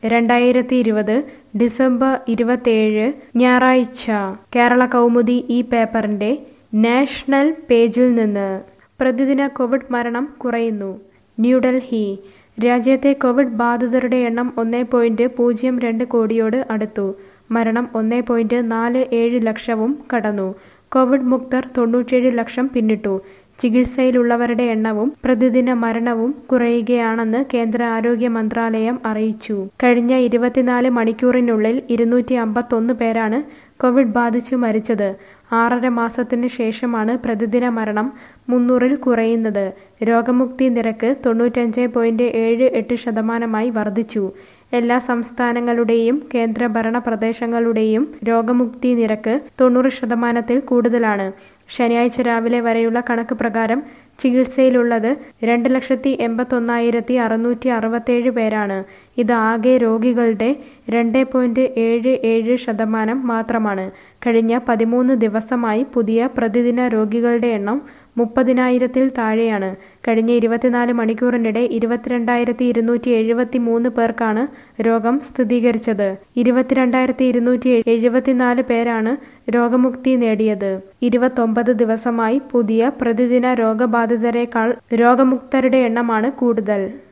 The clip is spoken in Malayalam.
രണ്ടായിരത്തി ഇരുപത് ഡിസംബർ ഇരുപത്തേഴ് ഞായറാഴ്ച കേരള കൗമുദി ഈ പേപ്പറിന്റെ നാഷണൽ പേജിൽ നിന്ന് പ്രതിദിന കോവിഡ് മരണം കുറയുന്നു ന്യൂഡൽഹി രാജ്യത്തെ കോവിഡ് ബാധിതരുടെ എണ്ണം ഒന്നേ പോയിന്റ് പൂജ്യം രണ്ട് കോടിയോട് അടുത്തു മരണം ഒന്നേ പോയിന്റ് നാല് ഏഴ് ലക്ഷവും കടന്നു കോവിഡ് മുക്തർ തൊണ്ണൂറ്റേഴ് ലക്ഷം പിന്നിട്ടു ചികിത്സയിലുള്ളവരുടെ എണ്ണവും പ്രതിദിന മരണവും കുറയുകയാണെന്ന് കേന്ദ്ര ആരോഗ്യ മന്ത്രാലയം അറിയിച്ചു കഴിഞ്ഞ ഇരുപത്തിനാല് മണിക്കൂറിനുള്ളിൽ ഇരുന്നൂറ്റി അമ്പത്തൊന്ന് പേരാണ് കോവിഡ് ബാധിച്ചു മരിച്ചത് ആറര മാസത്തിന് ശേഷമാണ് പ്രതിദിന മരണം മുന്നൂറിൽ കുറയുന്നത് രോഗമുക്തി നിരക്ക് തൊണ്ണൂറ്റഞ്ച് പോയിന്റ് ഏഴ് എട്ട് ശതമാനമായി വർദ്ധിച്ചു എല്ലാ സംസ്ഥാനങ്ങളുടെയും കേന്ദ്രഭരണ പ്രദേശങ്ങളുടെയും രോഗമുക്തി നിരക്ക് തൊണ്ണൂറ് ശതമാനത്തിൽ കൂടുതലാണ് ശനിയാഴ്ച രാവിലെ വരെയുള്ള കണക്ക് പ്രകാരം ചികിത്സയിലുള്ളത് രണ്ട് ലക്ഷത്തി എൺപത്തൊന്നായിരത്തി അറുന്നൂറ്റി അറുപത്തേഴ് പേരാണ് ഇത് ആകെ രോഗികളുടെ രണ്ട് പോയിന്റ് ഏഴ് ഏഴ് ശതമാനം മാത്രമാണ് കഴിഞ്ഞ പതിമൂന്ന് ദിവസമായി പുതിയ പ്രതിദിന രോഗികളുടെ എണ്ണം മുപ്പതിനായിരത്തിൽ താഴെയാണ് കഴിഞ്ഞ ഇരുപത്തിനാല് മണിക്കൂറിനിടെ ഇരുപത്തിരണ്ടായിരത്തി ഇരുന്നൂറ്റി എഴുപത്തി മൂന്ന് പേർക്കാണ് രോഗം സ്ഥിരീകരിച്ചത് ഇരുപത്തിരണ്ടായിരത്തി ഇരുന്നൂറ്റി എഴുപത്തിനാല് പേരാണ് രോഗമുക്തി നേടിയത് ഇരുപത്തൊമ്പത് ദിവസമായി പുതിയ പ്രതിദിന രോഗബാധിതരെക്കാൾ രോഗമുക്തരുടെ എണ്ണമാണ് കൂടുതൽ